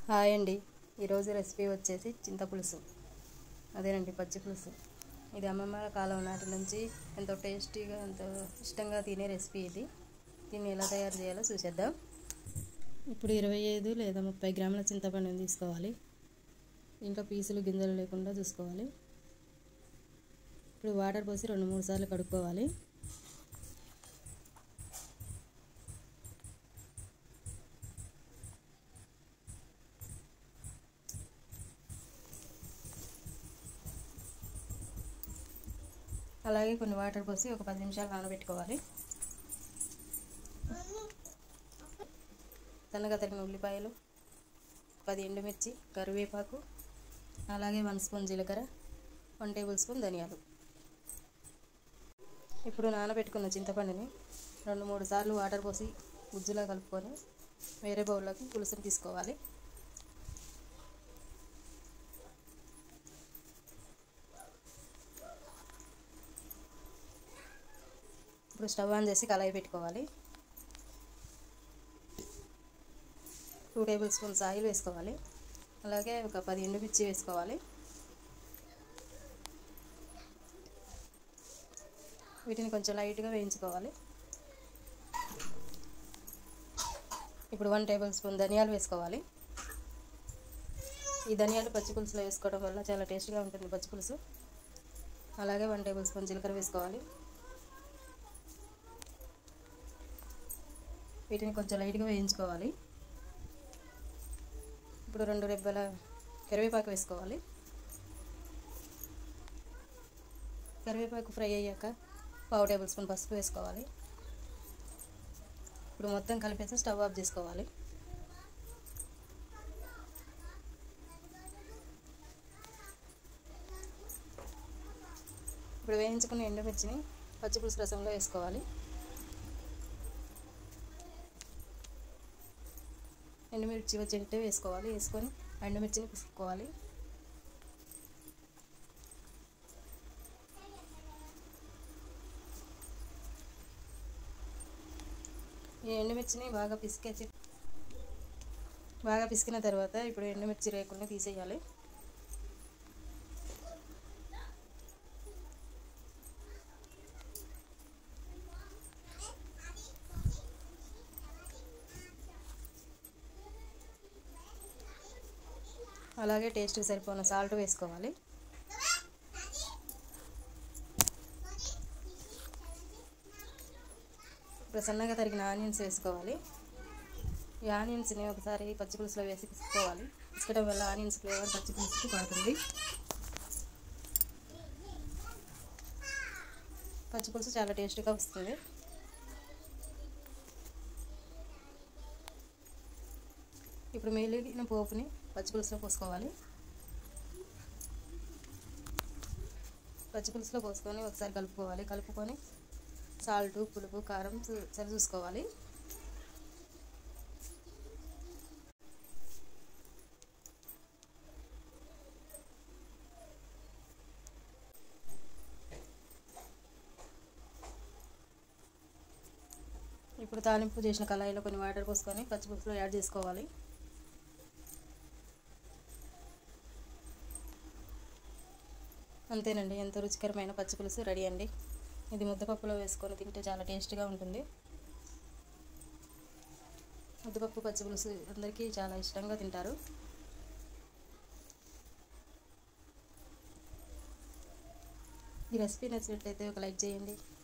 hi అండి ఈరోజు recipe వచ్చేసి చింతపులుసు అదేనండి పచ్చి పులుసు ఇది అమ్మమ్మల కాలం నాటి నుంచి ఎంతో టేస్టీగా ఎంతో ఇష్టంగా తినే రెసిపీ ఇది దీన్ని ఎలా తయారు చేయాలో చూసేద్దాం ఇప్పుడు ఇరవై ఐదు లేదా ముప్పై గ్రాముల చింతపండుని తీసుకోవాలి ఇంట్లో పీసులు గింజలు లేకుండా చూసుకోవాలి ఇప్పుడు వాటర్ పోసి రెండు మూడు సార్లు కడుక్కోవాలి అలాగే కొన్ని వాటర్ పోసి ఒక పది నిమిషాలు నానబెట్టుకోవాలి సన్నగా తరిగిన ఉల్లిపాయలు పది ఎండుమిర్చి కరివేపాకు అలాగే వన్ స్పూన్ జీలకర్ర వన్ టేబుల్ స్పూన్ ధనియాలు ఇప్పుడు నానబెట్టుకున్న చింతపండుని రెండు మూడు సార్లు వాటర్ పోసి గుజ్జులా కలుపుకొని వేరే బౌల్లోకి పులుసుని తీసుకోవాలి ఇప్పుడు స్టవ్ ఆన్ చేసి కళాయి పెట్టుకోవాలి టూ టేబుల్ స్పూన్స్ ఆయిల్ వేసుకోవాలి అలాగే ఒక పది ఎండుమిర్చి వేసుకోవాలి వీటిని కొంచెం లైట్గా వేయించుకోవాలి ఇప్పుడు వన్ టేబుల్ స్పూన్ ధనియాలు వేసుకోవాలి ఈ ధనియాలు పచ్చి పులుసులో వేసుకోవడం వల్ల చాలా టేస్ట్గా ఉంటుంది పచ్చి పులుసు అలాగే వన్ టేబుల్ స్పూన్ జీలకర్ర వేసుకోవాలి వీటిని కొంచెం లైట్గా వేయించుకోవాలి ఇప్పుడు రెండు రెబ్బల కరివేపాకు వేసుకోవాలి కరివేపాకు ఫ్రై అయ్యాక పావు టేబుల్ స్పూన్ పసుపు వేసుకోవాలి ఇప్పుడు మొత్తం కలిపేసి స్టవ్ ఆఫ్ చేసుకోవాలి ఇప్పుడు వేయించుకున్న ఎండుమిర్చిని పచ్చిపులుసు రసంలో వేసుకోవాలి ఎండుమిర్చి వచ్చేటట్టే వేసుకోవాలి వేసుకొని ఎండుమిర్చిని పిసుకోవాలి ఈ ఎండుమిర్చిని బాగా పిసికేసి బాగా పిసికిన తర్వాత ఇప్పుడు ఎండుమిర్చి రేకుల్ని తీసేయాలి అలాగే టేస్ట్ సరిపోయిన సాల్ట్ వేసుకోవాలి ఇప్పుడు సన్నగా తరిగిన ఆనియన్స్ వేసుకోవాలి ఈ ఆనియన్స్ని ఒకసారి పచ్చి పులుసులో వేసి పిసుకోవాలి పిసకడం వల్ల ఆనియన్స్ ఫ్లేవర్ పచ్చి పులుసుకి పడుతుంది పచ్చి పులుసు చాలా టేస్ట్గా వస్తుంది ఇప్పుడు మిగిలిన పోపుని పచ్చిపులుసులో పోసుకోవాలి పచ్చిపులుసులో పోసుకొని ఒకసారి కలుపుకోవాలి కలుపుకొని సాల్ట్ పులుపు కారం సరి చూసుకోవాలి ఇప్పుడు తాలింపు చేసిన కళాయిలో కొన్ని వాటర్ పోసుకొని పచ్చిపులుసులో యాడ్ చేసుకోవాలి అంతేనండి ఎంతో రుచికరమైన పచ్చి పులుసు రెడీ అండి ఇది ముద్దపప్పులో వేసుకొని తింటే చాలా టేస్ట్గా ఉంటుంది ముద్దపప్పు పచ్చి పులుసు అందరికీ చాలా ఇష్టంగా తింటారు ఈ రెసిపీ నచ్చినట్లయితే ఒక లైక్ చేయండి